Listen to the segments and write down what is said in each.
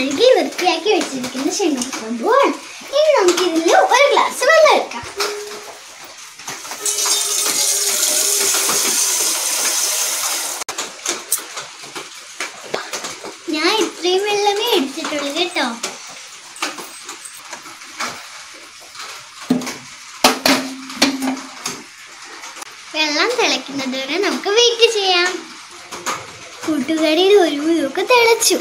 കഴുകി വൃത്തിയാക്കി വെച്ചിരിക്കുന്ന ശനിക്കൊണ്ടുമാണ് ഇനി നമുക്ക് ഇതിൽ ഒരു ഗ്ലാസ് വെള്ളം എടുക്കാം ഞാൻ ഇത്രയും വെള്ളമേ എടുത്തിട്ടുള്ളൂ കേട്ടോ വെള്ളം തിളയ്ക്കുന്നത് വരെ നമുക്ക് വെയിറ്റ് ചെയ്യാം കൂട്ടുകാരിയുടെ ഒരു മുഴുവൊക്കെ തിളച്ചു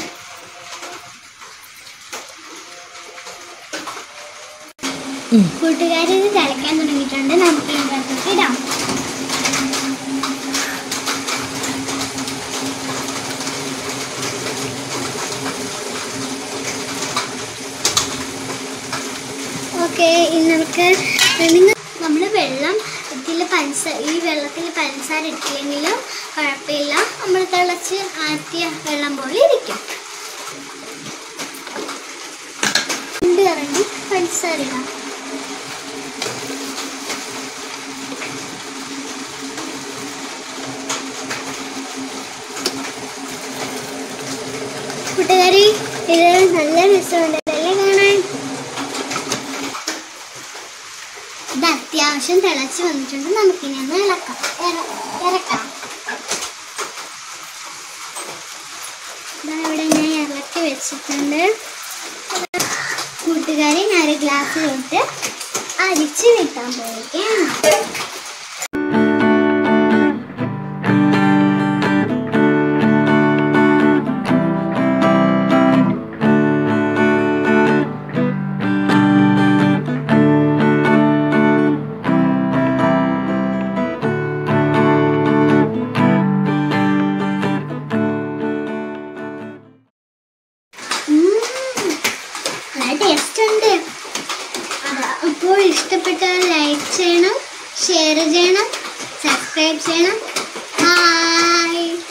കൂട്ടുകാരി ഇത് തിളയ്ക്കാൻ തുടങ്ങിയിട്ടുണ്ട് നമുക്ക് ഇതിനകത്തോട്ട് ഇടാം ഓക്കെ ഇനി നമുക്ക് നിങ്ങൾ നമ്മൾ വെള്ളം ഇതിൽ പഞ്ചസാര ഈ വെള്ളത്തിൽ പഞ്ചസാര ഇട്ടില്ലെങ്കിലും കുഴപ്പമില്ല നമ്മൾ തിളച്ച് ആറ്റിയ വെള്ളം പോലെ ഇരിക്കും രണ്ട് കറണ്ടി പഞ്ചസാര ഇടാം കൂട്ടുകാരി ഇത് നല്ല രസമുണ്ടല്ലേ കാണാൻ ഇത് അത്യാവശ്യം തിളച്ച് വന്നിട്ടുണ്ട് നമുക്കിനി ഒന്ന് ഇളക്കാം ഇറ- ഇറക്കാം ഇതാ ഇവിടെ ഞാൻ ഇറക്കി വെച്ചിട്ടുണ്ട് കൂട്ടുകാരി ഞാൻ ഒരു ഗ്ലാസ്സിലോട്ട് അരിച്ച് വെക്കാൻ പോവുകയാണ് ഉം. നല്ല ടേസ്റ്റ് ഉണ്ട് അതാ അപ്പോൾ ഇഷ്ടപ്പെട്ടാൽ ലൈക്ക് ചെയ്യണം ഷെയർ ചെയ്യണം സബ്സ്ക്രൈബ് ചെയ്യണം ഹായ്